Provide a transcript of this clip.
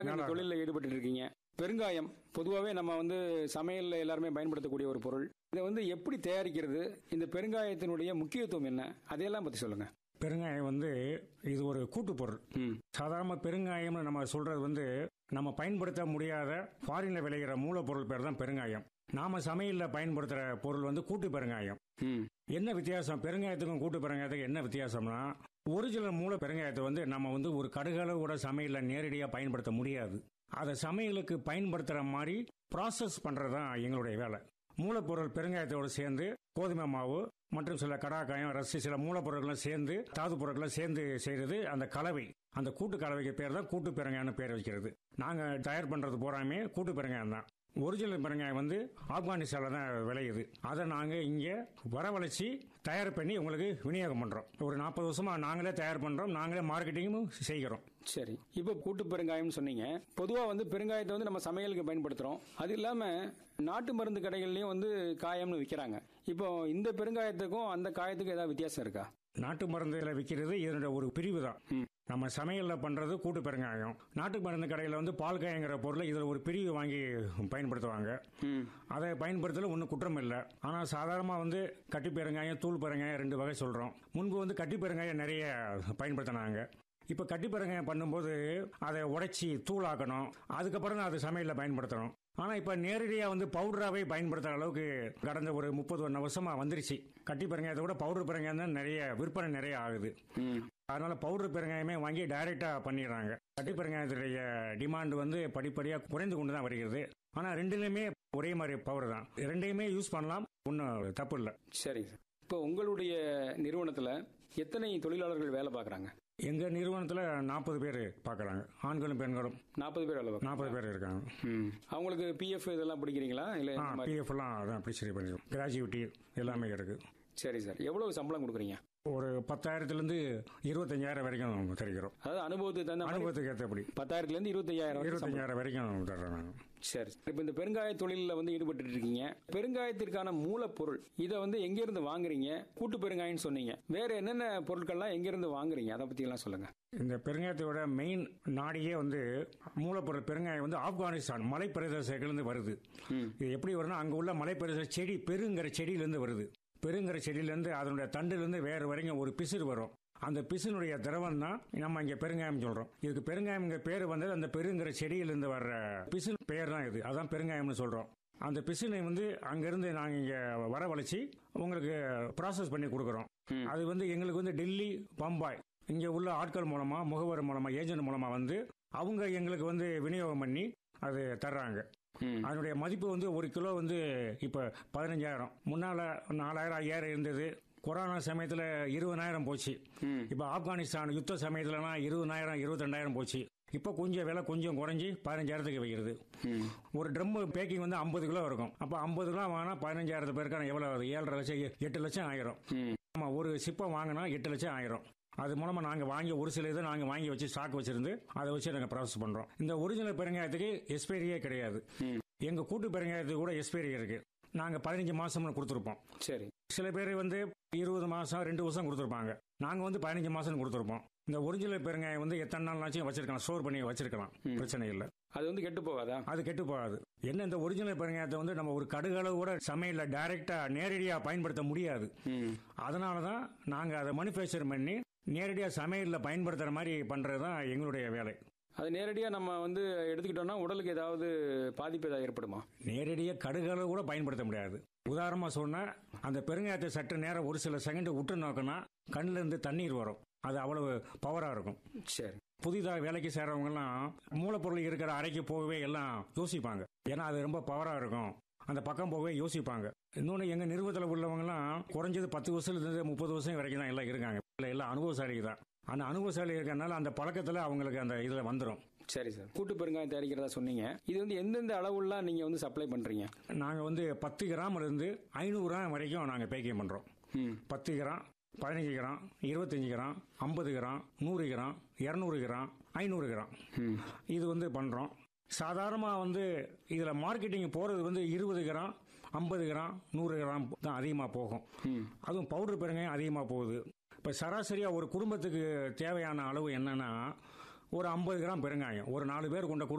இந்த தொழிலில் ஈடுபட்டு இருக்கீங்க பெருங்காயம் பொதுவாகவே நம்ம வந்து சமையல்ல எல்லாருமே பயன்படுத்தக்கூடிய ஒரு பொருள் இதை வந்து எப்படி தயாரிக்கிறது இந்த பெருங்காயத்தினுடைய முக்கியத்துவம் என்ன அதையெல்லாம் பத்தி சொல்லுங்க பெருங்காயம் வந்து இது ஒரு கூட்டு பொருள் ம் சாதாரண பெருங்காயம்னு நம்ம சொல்றது வந்து நம்ம பயன்படுத்த முடியாத ஃபாரின்ல விளைகிற மூலப்பொருள் பேர் தான் பெருங்காயம் நாம சமையல்ல பயன்படுத்துற பொருள் வந்து கூட்டு பெருங்காயம் ம் என்ன வித்தியாசம் பெருங்காயத்துக்கும் கூட்டு பெருங்காயத்துக்கும் என்ன வித்தியாசம்னா ஒரிஜினல் மூல பெருங்காயத்தை வந்து நம்ம வந்து ஒரு கடுகளவு கூட சமையல்ல நேரடியா பயன்படுத்த முடியாது அதை சமையலுக்கு பயன்படுத்துற மாதிரி ப்ராசஸ் பண்றது தான் எங்களுடைய வேலை மூலப்பொருள் பெருங்காயத்தோடு சேர்ந்து கோதுமை மாவு மற்றும் சில கடாக்காயம் ரசி சில மூலப்பொருட்களும் சேர்ந்து தாது பொருட்களும் சேர்ந்து செய்யறது அந்த கலவை அந்த கூட்டு கலவைக்கு பேர் தான் கூட்டு பெருங்காயம்னு பேர் வைக்கிறது நாங்க தயார் பண்றது பூராமே கூட்டு பெருங்காயம் தான் ஒரிஜினல் பெருங்காயம் வந்து ஆப்கானிஸ்தான்ல தான் விளையுது அதை நாங்க இங்க வரவழைச்சி தயார் பண்ணி உங்களுக்கு விநியோகம் பண்றோம் ஒரு நாற்பது வருஷமா நாங்களே தயார் பண்றோம் நாங்களே மார்க்கெட்டிங்கும் செய்கிறோம் சரி இப்போ கூட்டு பெருங்காயம்னு சொன்னீங்க பொதுவா வந்து பெருங்காயத்தை வந்து நம்ம சமையலுக்கு பயன்படுத்துறோம் அது இல்லாம நாட்டு மருந்து கடைகள்லயும் வந்து காயம்னு விற்கிறாங்க இப்போ இந்த பெருங்காயத்துக்கும் அந்த காயத்துக்கும் ஏதாவது வித்தியாசம் இருக்கா நாட்டு மருந்துல விற்கிறது இதனுடைய ஒரு பிரிவு தான் ம். நம்ம சமையல்ல பண்றது கூட்டு பெருங்காயம் நாட்டு மருந்து கடையில வந்து பால் காயங்கிற பொருளை இதுல ஒரு பிரிவு வாங்கி பயன்படுத்துவாங்க ம் அதை பயன்படுத்தல ஒன்றும் குற்றம் இல்லை ஆனால் சாதாரணமாக வந்து கட்டி பெருங்காயம் தூள் பெருங்காயம் ரெண்டு வகை சொல்கிறோம் முன்பு வந்து கட்டி பெருங்காயம் நிறைய பயன்படுத்தினாங்க இப்போ கட்டி பெருங்காயம் பண்ணும்போது அதை உடைச்சி தூளாக்கணும் அதுக்கப்புறம் தான் அது சமையலில் பயன்படுத்தணும் ஆனால் இப்போ நேரடியாக வந்து பவுடராகவே பயன்படுத்துகிற அளவுக்கு கடந்த ஒரு முப்பது ஒன்று வருஷமாக வந்துருச்சு கட்டி பெருங்காயத்தை விட பவுடர் பெருங்காயம் தான் நிறைய விற்பனை நிறைய ஆகுது ம் அதனால பவுடர் பெருங்காயமே வாங்கி டைரக்டா பண்ணிடுறாங்க கட்டி பெருங்காயத்துடைய டிமாண்ட் வந்து படிப்படியா குறைந்து கொண்டு தான் வருகிறது ஆனா ரெண்டுலயுமே ஒரே மாதிரி பவர் தான் ரெண்டையுமே யூஸ் பண்ணலாம் ஒன்றும் தப்பு இல்லை சரி சார் இப்போ உங்களுடைய நிறுவனத்துல எத்தனை தொழிலாளர்கள் வேலை பார்க்குறாங்க எங்க நிறுவனத்துல நாற்பது பேர் பார்க்கறாங்க ஆண்களும் பெண்களும் நாற்பது பேர் வேலை பார்க்குறாங்க நாற்பது பேர் இருக்காங்க ம் அவங்களுக்கு பிஎஃப் இதெல்லாம் பிடிக்கிறீங்களா இல்லை ஆ இந்த மாதிரி? பிஎஃப் எல்லாம் அதான் அப்படி சரி பண்ணிடுவோம் கிராஜுவிட்டி எல்லாமே இருக்கு சரி சார் எவ்வளவு சம்பளம் கொடுக்குறீங்க ஒரு பத்தாயிரத்துலேருந்து இருபத்தஞ்சாயிரம் வரைக்கும் தருகிறோம் அதாவது அனுபவத்துக்கு தகுந்த மாதிரி அனுபவத்துக்கு ஏற்றபடி பத்தாயிரத்துல இருந்து இருபத்தையாயிரம் வரைக்கும் சம்பளம். இருபத்தஞ்சாயிரம் வரைக்கும் தர்றோம் நாங்கள் சரி இப்போ இந்த பெருங்காய தொழிலில் வந்து ஈடுபட்டு இருக்கீங்க பெருங்காயத்திற்கான மூலப்பொருள் இதை வந்து எங்க இருந்து வாங்குறீங்க கூட்டு பெருங்காயம்னு சொன்னீங்க வேற என்னென்ன பொருட்கள்லாம் எங்க இருந்து வாங்குறீங்க அதை பத்தி எல்லாம் சொல்லுங்க இந்த பெருங்காயத்தோட மெயின் நாடியே வந்து மூலப்பொருள் பெருங்காயம் வந்து ஆப்கானிஸ்தான் மலை பிரதேசத்திலிருந்து வருது ம் இது எப்படி வரும்னா அங்க உள்ள மலை பிரதேச செடி பெருங்கிற செடியிலிருந்து வருது பெருங்கிற செடியிலிருந்து அதனுடைய தண்டிலிருந்து வேறு வரைக்கும் ஒரு பிசிறு வரும் அந்த பிசினுடைய திரவம் தான் நம்ம இங்க பெருங்காயம் சொல்றோம் இதுக்கு பெருங்காயம்ங்கிற பேர் வந்தது அந்த பெருங்கிற செடியிலிருந்து வர்ற பிசின் பேர் தான் இது அதான் பெருங்காயம்னு சொல்றோம் அந்த பிசினை வந்து அங்கிருந்து நாங்க இங்க வரவழைச்சு உங்களுக்கு ப்ராசஸ் பண்ணி கொடுக்குறோம் ம். அது வந்து எங்களுக்கு வந்து டெல்லி பம்பாய் இங்க உள்ள ஆட்கள் மூலமா முகவர் மூலமா ஏஜென்ட் மூலமா வந்து அவங்க எங்களுக்கு வந்து விநியோகம் பண்ணி அது தர்றாங்க ம் அதனுடைய மதிப்பு வந்து ஒரு கிலோ வந்து இப்ப பதினஞ்சாயிரம் முன்னால நாலாயிரம் ஐயாயிரம் இருந்தது கொரோனா சமயத்துல இருபதாயிரம் போச்சு ம் இப்ப ஆப்கானிஸ்தான் யுத்த சமயத்துலலாம் இருபதாயிரம் இருபத்தி போச்சு இப்ப கொஞ்சம் விலை கொஞ்சம் குறைஞ்சி பதினஞ்சாயிரத்துக்கு வைக்கிறது ம் ஒரு ட்ரம் பேக்கிங் வந்து ஐம்பது கிலோ இருக்கும் அப்ப ஐம்பது கிலோ வாங்கினா பதினஞ்சாயிரத்து பேருக்கான எவ்வளவு ஆகுது ஏழரை லட்சம் எ- எட்டு லட்சம் ஆயிரும் ம் ஆமா ஒரு சிப்பை வாங்கினா எட்டு லட்சம் ஆயிரும் அது மூலமா நாங்க வாங்கி ஒரு சில இதை நாங்க வாங்கி வச்சு ஸ்டாக் வச்சிருந்து அதை வச்சு நாங்க ப்ராசஸ் பண்றோம் இந்த ஒரிஜினல் பெருங்காயத்துக்கு எக்ஸ்பைரியே கிடையாது ம் எங்க கூட்டு பெருங்காயத்துக்கு கூட எக்ஸ்பைரி இருக்கு நாங்க பதினஞ்சு மாசம்னு கொடுத்துருப்போம் சரி சில பேர் வந்து இருபது மாசம் ரெண்டு வருஷம் கொடுத்துருப்பாங்க நாங்க வந்து பதினஞ்சு மாசம் கொடுத்துருப்போம் இந்த ஒரிஜினல் பெருங்காயம் வந்து எத்தனை நாள்னாச்சும் வச்சிருக்கலாம் ஸ்டோர் பண்ணி வச்சிருக்கலாம் ம். பிரச்சனை இல்லை அது வந்து கெட்டு போகாதா அது கெட்டு போகாது என்ன இந்த ஒரிஜினல் பெருங்காயத்தை வந்து நம்ம ஒரு கடுகளவு கூட சமையல்ல டைரக்டா நேரடியா பயன்படுத்த முடியாது ம் அதனால தான் நாங்க அதை மேனுஃபேக்சர் பண்ணி நேரடியா சமையல்ல பயன்படுத்துற மாதிரி பண்றது தான் எங்களுடைய வேலை அது நேரடியா நம்ம வந்து எடுத்துக்கிட்டோம்னா உடலுக்கு ஏதாவது பாதிப்பு ஏதாவது ஏற்படுமா நேரடியா கடுகளவு கூட பயன்படுத்த முடியாது உதாரணமா சொன்னா அந்த பெருங்காயத்தை சற்று நேரம் ஒரு சில செகண்ட் விட்டு நோக்கினா கண்ணுல இருந்து தண்ணீர் வரும் அது அவ்வளவு பவரா இருக்கும் சரி புதிதாக வேலைக்கு சேர்றவங்க எல்லாம் மூலப்பொருள் இருக்கிற அறைக்கு போகவே எல்லாம் யோசிப்பாங்க ஏன்னா அது ரொம்ப பவரா இருக்கும் அந்த பக்கம் போகவே யோசிப்பாங்க இன்னொன்று எங்க நிறுவனத்தில் உள்ளவங்க எல்லாம் குறைஞ்சது பத்து வருஷத்துல இருந்து முப்பது வருஷம் வரைக்கும் தான் எல்லாம் இருக்காங்க இல்ல எல்லாம் அனுபவசாலிகள் தான் அந்த அனுபவசாலி இருக்கறனால அந்த பழக்கத்துல அவங்களுக்கு அந்த இதுல வந்துடும் சரி சார் கூட்டு பெருங்காயம் தயாரிக்கிறதா சொன்னீங்க இது வந்து எந்தெந்த அளவுலாம் நீங்க வந்து சப்ளை பண்றீங்க நாங்க வந்து பத்து கிராம்ல இருந்து ஐநூறு கிராம் வரைக்கும் நாங்க பேக்கிங் பண்றோம் ம் பத்து கிராம் பதினஞ்சு கிராம் இருபத்தஞ்சு கிராம் ஐம்பது கிராம் நூறு கிராம் இரநூறு கிராம் ஐநூறு கிராம் ம் இது வந்து பண்றோம் சாதாரணமாக வந்து இதில் மார்க்கெட்டிங் போகிறது வந்து இருபது கிராம் ஐம்பது கிராம் நூறு கிராம் தான் அதிகமாக போகும் ம் அதுவும் பவுடர் பெருங்காயம் அதிகமாக போகுது இப்போ சராசரியாக ஒரு குடும்பத்துக்கு தேவையான அளவு என்னன்னா ஒரு ஐம்பது கிராம் பெருங்காயம் ஒரு நாலு பேர் கொண்ட குடும்பம்